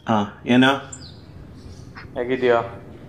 ಹಾಂ ಏನೋ ಹೇಗಿದ್ಯಾ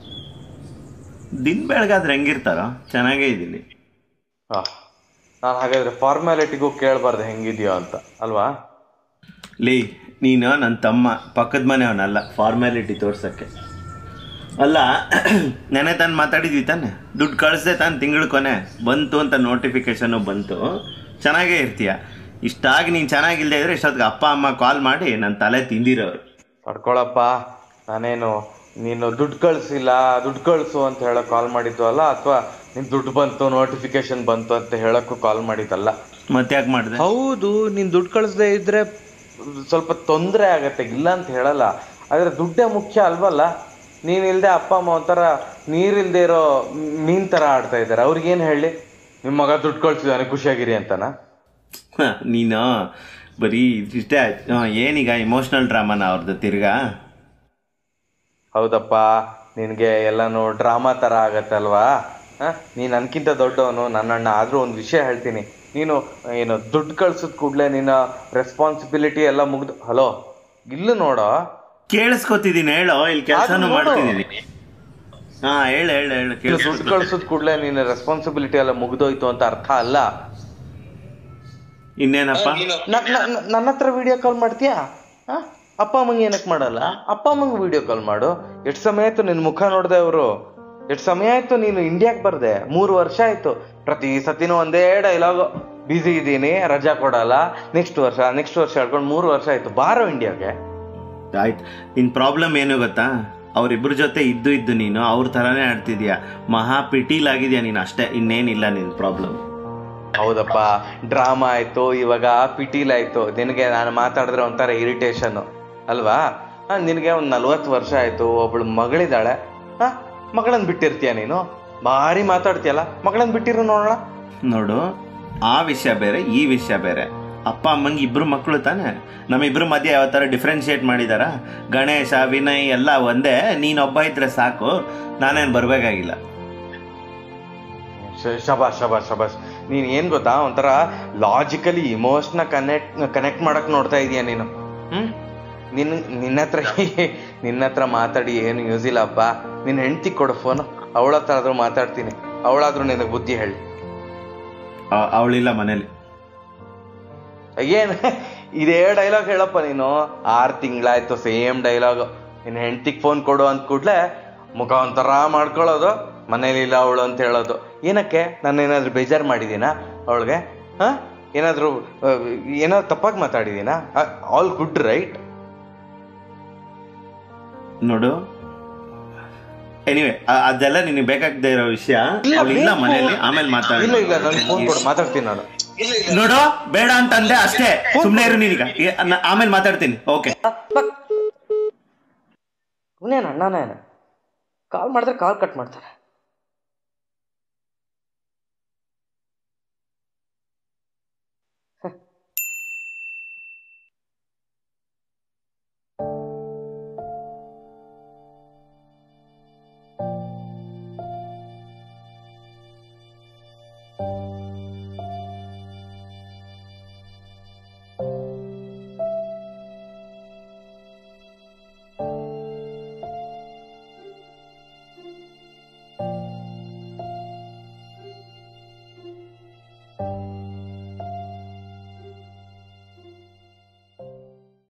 ದಿನ ಬೆಳಗಾದ್ರೆ ಹೆಂಗಿರ್ತಾರೋ ಚೆನ್ನಾಗೇ ಇದ್ದೀನಿ ಹಾ ನಾನು ಹಾಗಾದ್ರೆ ಫಾರ್ಮ್ಯಾಲಿಟಿಗೂ ಕೇಳಬಾರ್ದು ಹೆಂಗಿದ್ಯೋ ಅಂತ ಅಲ್ವಾ ಲೀ ನೀನು ನನ್ನ ತಮ್ಮ ಪಕ್ಕದ ಮನೆಯವನಲ್ಲ ಫಾರ್ಮ್ಯಾಲಿಟಿ ತೋರ್ಸಕ್ಕೆ ಅಲ್ಲ ನೆನೆ ತಾನು ಮಾತಾಡಿದ್ವಿ ತಾನೆ ದುಡ್ಡು ಕಳಿಸ್ದೆ ತಾನು ತಿಂಗಳ ಕೊನೆ ಬಂತು ಅಂತ ನೋಟಿಫಿಕೇಶನು ಬಂತು ಚೆನ್ನಾಗೇ ಇರ್ತೀಯ ಇಷ್ಟಾಗಿ ನೀನು ಚೆನ್ನಾಗಿಲ್ಲದೆ ಇದ್ರೆ ಇಷ್ಟೊತ್ತಿಗೆ ಅಪ್ಪ ಅಮ್ಮ ಕಾಲ್ ಮಾಡಿ ನನ್ನ ತಲೆ ತಿಂದಿರೋರು ಪಡ್ಕೊಳಪ್ಪ ನಾನೇನು ನೀನು ದುಡ್ಡು ಕಳಿಸಿಲ್ಲ ದುಡ್ಡು ಕಳಿಸು ಅಂತ ಹೇಳಕ್ ಕಾಲ್ ಮಾಡಿದ್ದು ಅಲ್ಲ ಅಥವಾ ನಿನ್ ದುಡ್ಡು ಬಂತು ನೋಟಿಫಿಕೇಶನ್ ಬಂತು ಅಂತ ಹೇಳಕ್ಕೂ ಕಾಲ್ ಮಾಡಿದ್ದಲ್ಲ ಮತ್ತೆ ಯಾಕೆ ಮಾಡಿದೆ ಹೌದು ನೀನ್ ದುಡ್ಡು ಕಳಿಸದೆ ಇದ್ರೆ ಸ್ವಲ್ಪ ತೊಂದರೆ ಆಗತ್ತೆ ಇಲ್ಲ ಅಂತ ಹೇಳಲ್ಲ ಆದ್ರೆ ದುಡ್ಡೇ ಮುಖ್ಯ ಅಲ್ವಲ್ಲ ನೀನ್ ಇಲ್ದೆ ಅಪ್ಪ ಅಮ್ಮ ಒಂಥರ ನೀರಿಲ್ದೇ ಇರೋ ಮೀನ್ ತರ ಆಡ್ತಾ ಇದ್ದಾರೆ ಅವ್ರಿಗೇನ್ ಹೇಳಿ ನಿಮ್ ಮಗ ದುಡ್ಡು ಕಳ್ಸಿದಾನೆ ಖುಷಿಯಾಗಿರಿ ಅಂತನಾ ಹ, ನೀನು ಬರೀ ಇಷ್ಟೇ ಆಯ್ತು ಹಾಂ ಏನೀಗ ಇಮೋಷ್ನಲ್ ಡ್ರಾಮಾನ ಅವ್ರದ್ದು ತಿರ್ಗಾ ಹೌದಪ್ಪ ನಿನಗೆ ಎಲ್ಲಾನು ಡ್ರಾಮಾ ಥರ ಆಗತ್ತಲ್ವಾ ಹಾಂ ನೀನು ನನ್ಕಿಂತ ದೊಡ್ಡವನು ನನ್ನಣ್ಣ ಆದರೂ ಒಂದು ವಿಷಯ ಹೇಳ್ತೀನಿ ನೀನು ಏನು ದುಡ್ಡು ಕಳ್ಸಿದ ಕೂಡಲೇ ನಿನ್ನ ರೆಸ್ಪಾನ್ಸಿಬಿಲಿಟಿ ಎಲ್ಲ ಮುಗ್ದು ಹಲೋ ಇಲ್ಲೂ ನೋಡೋ ಕೇಳಿಸ್ಕೊತಿದ್ದೀನಿ ಹೇಳೋ ಇಲ್ಲಿ ಕೆಲಸನೂ ಅದು ನೋಡು. ಮಾಡ್ತಿದ್ದೀನಿ ಹಾ ಹೇಳು ಹೇಳು ಹೇಳು ದುಡ್ಡು ಕೇಳಿಸ್ಕೊತೀನಿ ಕಳ್ಸಿದ ಕೂಡಲೇ ನಿನ್ನ ರೆಸ್ಪಾನ್ಸಿಬಿಲಿಟಿ ಎಲ್ಲ ಮುಗ್ದೋಯ್ತು ಅಂತ ಅರ್ಥ ಅಲ್ಲ ಇನ್ನೇನಪ್ಪ ನ- ನ- ನ- ನನ್ನ ಹತ್ರ ವಿಡಿಯೋ ಕಾಲ್ ಮಾಡ್ತೀಯಾ ಆ? ಅಪ್ಪ ಅಮ್ಮಂಗೆ ಏನಕ್ಕೆ ಮಾಡಲ್ಲ ಅಪ್ಪ ಅಮ್ಮಂಗೆ ವಿಡಿಯೋ ಕಾಲ್ ಮಾಡು ಎಷ್ಟು ಸಮಯ ಆಯ್ತು ನಿನ್ನ ಮುಖ ನೋಡ್ದೆ ಅವರು ಎಷ್ಟು ಸಮಯ ಆಯ್ತು ನೀನು ಇಂಡಿಯಾಗೆ ಬರ್ದೆ ಮೂರು ವರ್ಷ ಆಯ್ತು ಪ್ರತಿ ಸತಿನೂ ಒಂದೇ ಡೈಲಾಗ್ ಬ್ಯುಸಿ ಇದ್ದೀನಿ ರಜಾ ಕೊಡಲ್ಲ ನೆಕ್ಸ್ಟ್ ವರ್ಷ ನೆಕ್ಸ್ಟ್ ವರ್ಷ ಹೇಳ್ಕೊಂಡು ಮೂರು ವರ್ಷ ಆಯ್ತು ಬಾರೋ ಇಂಡಿಯಾಗೆ ಆಯ್ತು ನಿನ್ ಪ್ರಾಬ್ಲಮ್ ಏನು ಗೊತ್ತಾ ಅವ್ರಿಬ್ರ ಜೊತೆ ಇದ್ದು ಇದ್ದು ನೀನು ಅವ್ರ ಥರನೇ ಆಡ್ತಿದ್ಯಾ ಮಹಾ ಪಿಟೀಲಾಗಿದ್ಯಾ ನೀನು ಅಷ್ಟೇ ಇನ್ನೇನಿಲ್ಲ ನಿನ್ ಪ್ರಾಬ್ಲಮ್ ಹೌದಪ್ಪ ಡ್ರಾಮಾ ಆಯ್ತು ಇವಾಗ ಪಿಟೀಲ್ ಆಯ್ತು ನಿನಗೆ ನಾನು ಮಾತಾಡಿದ್ರೆ ಒಂಥರ ಇರಿಟೇಷನ್ ಅಲ್ವಾ ಆ, ನಿನಗೆ ಒಂದು ನಲ್ವತ್ತು ವರ್ಷ ಆಯ್ತು ಒಬ್ಳು ಮಗಳಿದ್ದಾಳೆ ಹಾ ಮಗಳನ್ನ ಬಿಟ್ಟಿರ್ತೀಯ ನೀನು ಭಾರಿ ಮಾತಾಡ್ತೀಯಲ್ಲ ಮಗಳನ್ನ ಬಿಟ್ಟಿರು ನೋಡೋಣ ನೋಡು ಆ ವಿಷಯ ಬೇರೆ ಈ ವಿಷಯ ಬೇರೆ ಅಪ್ಪ ಅಮ್ಮಂಗೆ ಇಬ್ರು ಮಕ್ಕಳು ತಾನೆ ನಮ್ಮಿಬ್ರು ಮಧ್ಯೆ ಯಾವ ಥರ ಡಿಫ್ರೆನ್ಶಿಯೇಟ್ ಮಾಡಿದಾರ ಗಣೇಶ ವಿನಯ್ ಎಲ್ಲ ಒಂದೇ ನೀನೊಬ್ಬ ಇದ್ರೆ ಸಾಕು ನಾನೇನು ಬರಬೇಕಾಗಿಲ್ಲ ಶ- ಶಬಾಷ್ ಶಬಾಷ್ ಶಬಾಷ್ ನೀನ್ ಏನ್ ಗೊತ್ತಾ ಒಂಥರ ಲಾಜಿಕಲಿ ಇಮೋಷನ ಕನೆಕ್ಟ್ ಕನೆಕ್ಟ್ ಮಾಡಕ್ ನೋಡ್ತಾ ಇದೀಯ ನೀನು ಹ್ಮ್ ನಿನ್ ನಿನ್ನ ಹತ್ರ ನಿನ್ನ ಹತ್ರ ಮಾತಾಡಿ ಏನು ಯೂಸ್ ಇಲ್ಲಪ್ಪ ನಿನ್ನ ಹೆಂಡತಿ ಕೊಡು ಫೋನ್ ಅವಳ ಹತ್ರ ಆದ್ರೂ ಮಾತಾಡ್ತೀನಿ ಅವಳಾದ್ರೂ ನಿನಗೆ ಬುದ್ಧಿ ಹೇಳಿ ಅವಳಿಲ್ಲ ಮನೇಲಿ ಏನ್ ಇದೇ ಡೈಲಾಗ್ ಹೇಳಪ್ಪ ನೀನು ಆರು ತಿಂಗಳಾಯ್ತು ಸೇಮ್ ಡೈಲಾಗ್ ನಿನ್ನ ಹೆಂಡತಿಗೆ ಫೋನ್ ಕೊಡು ಅಂದ ಕೂಡ್ಲೆ ಮುಖ ಒಂಥರ ಮಾಡ್ಕೊಳ್ಳೋದು ಮನೇಲಿ ಇಲ್ಲ ಅವಳು ಅಂತ ಹೇಳೋದು ಏನಕ್ಕೆ ನಾನು ಏನಾದ್ರು ಬೇಜಾರು ಮಾಡಿದ್ದೀನಾ ಅವಳಿಗೆ ಹಾ ಏನಾದ್ರು ಆ, ಏನಾದ್ರು ತಪ್ಪಾಗಿ ಮಾತಾಡಿದೀನಾ ಆಲ್ ಗುಡ್ ರೈಟ್ ನೋಡು ಎನಿವೆ ಅದೆಲ್ಲ ನಿನಗೆ ಬೇಕಾಗದೇ ಇರೋ ವಿಷಯ ಇಲ್ಲ, ಅವಳಿಲ್ಲ ಬೇಕು. ಮನೇಲಿ ಆಮೇಲೆ ಮಾತಾಡಿ ಇಲ್ಲ ಇಲ್ಲ ನನ್ಗೆ ಫೋನ್ ಕೊಡು ಮಾತಾಡ್ತೀನಿ ನಾನು ನೋಡು ಬೇಡ ಅಂತಂದೆ ಅಷ್ಟೇ ಸುಮ್ಮನೆ ಇರು ನೀನೀಗ ಈ- ನ- ಆಮೇಲೆ ಮಾತಾಡ್ತೀನಿ ಓಕೆ ಇವನೇನ ಅಣ್ಣನೇನ ಕಾಲ್ ಮಾಡಿದ್ರೆ ಕಾಲ್ ಕಟ್ ಮಾಡ್ತಾರೆ